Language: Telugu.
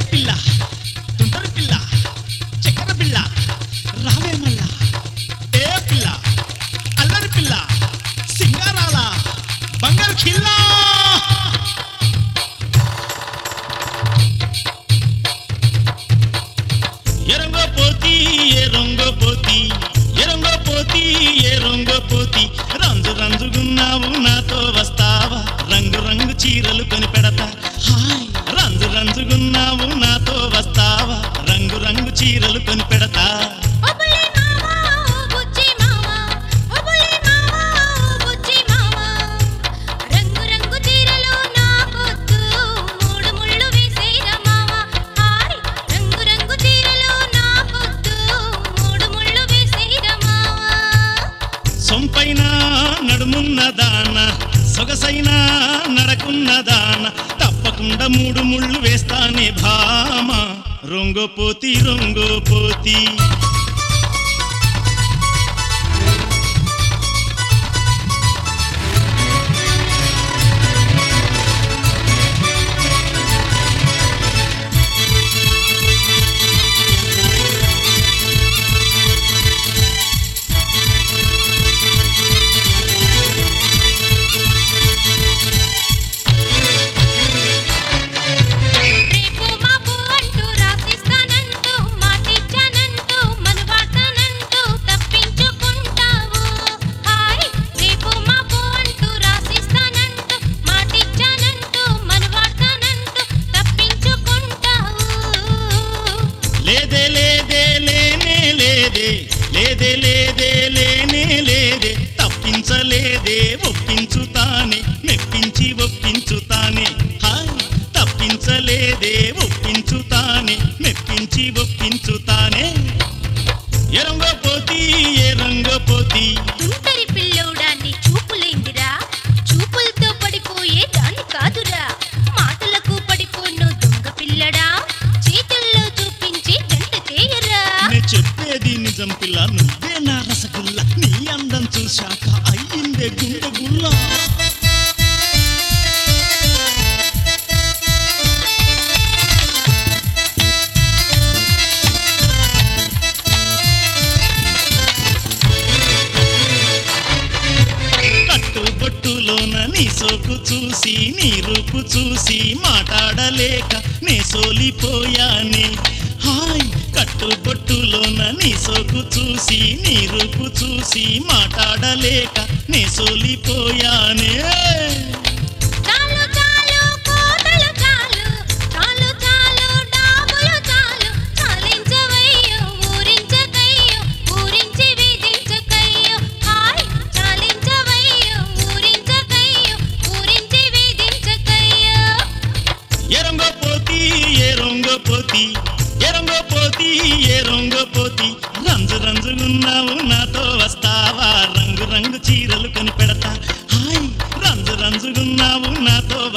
పిల్ల తుంటరి పిల్ల చక్కెర పిల్ల రావే మల్ల ఏ పిల్ల అల్లరి పిల్ల సింగారాల బంగారు ఖిల్లా ఎరంగో పోతి ఎరంగో పోతి ఎరంగో పోతి ఎరంగో పోతి రంజు రంజుగున్నావు నాతో వస్తావా రంగు రంగు చీరలు కొని పెడతా హాయ్ రంజు రంజుగున్నావు నాతో వస్తావా రంగు రంగు చీరలు కొని పెడతా ఒబులి మావా ఓ బుజ్జి మావా ఒబులి మావా ఓ బుజ్జి మావా రంగు రంగు చీరలు నాకొద్దు మూడు ముళ్ళు వేసేరా మావా హాయ్ రంగు రంగు చీరలు నాకొద్దు మూడు ముళ్ళు వేసేరా మావా సొంపైన నడుమున్న దాన సొగసైన నడకున్న దాన తప్పకుండా మూడు ముళ్ళు వేస్తానే భామ రొంగో పోతి రొంగో పోతి రేపు మాపు అంటూ రాసిస్తానంటూ మాటిచ్చానంటూ మనవాడతానంటూ తప్పించుకుంటావు హాయ్ రేపు మాపు అంటూ రాసిస్తానంటూ మాటిచ్చానంటూ మనవాడతానంటూ తప్పించుకుంటావు లేదే లేదే లేనే లేదే లేదే లేదే లేనే లేదే తప్పించలేదే ఒప్పించుతానే మెప్పించి ఒప్పించుతానే హాయ్ తప్పించలేదే ఒప్పించుతానే మెప్పించి ఒప్పించుతానే ఎరంగో పోతి ఎరంగో పోతి తుంటరి పిల్లోడాన్ని చూపులేందిరా చూపులతో పడిపోయే దాన్ని కాదురా మాటలకు పడిపోను దొంగ పిల్లడా చేతుల్లో చూపించి జంట చేయరా నే చెప్పేది నిజం పిల్ల నువ్వే నా రసగుల్ల నీ అందం చూశాక అయ్యిందే గుండె గుల్లా కట్టు బొట్టులోన నీ సోకు చూసి నీ రూపు చూసి మాట్లాడలేక నే సోలిపోయానే హాయ్ కట్టు బొట్టులోన నీ సోకు చూసి నీ రూపు చూసి మాట్లాడలేక నే సోలిపోయానే చాలు చాలు కోతలు చాలు చాలు చాలు డాబులు చాలు చాలించవయ్యో ఊరించకయ్యో ఊరించి వేధించకయ్యో హాయ్ చాలించవయ్యో ఊరించకయ్యో ఊరించి వేధించకయ్యో ఎరంగో పోతి ఎరంగో పోతి ఎరంగో పోతి ఎరంగో పోతి రంజు రంజుగున్నావు నాతో వస్తావా రంగు రంగు చీరలు కొని పెడతా హాయ్ రంజు రంజుగున్నావు నాతో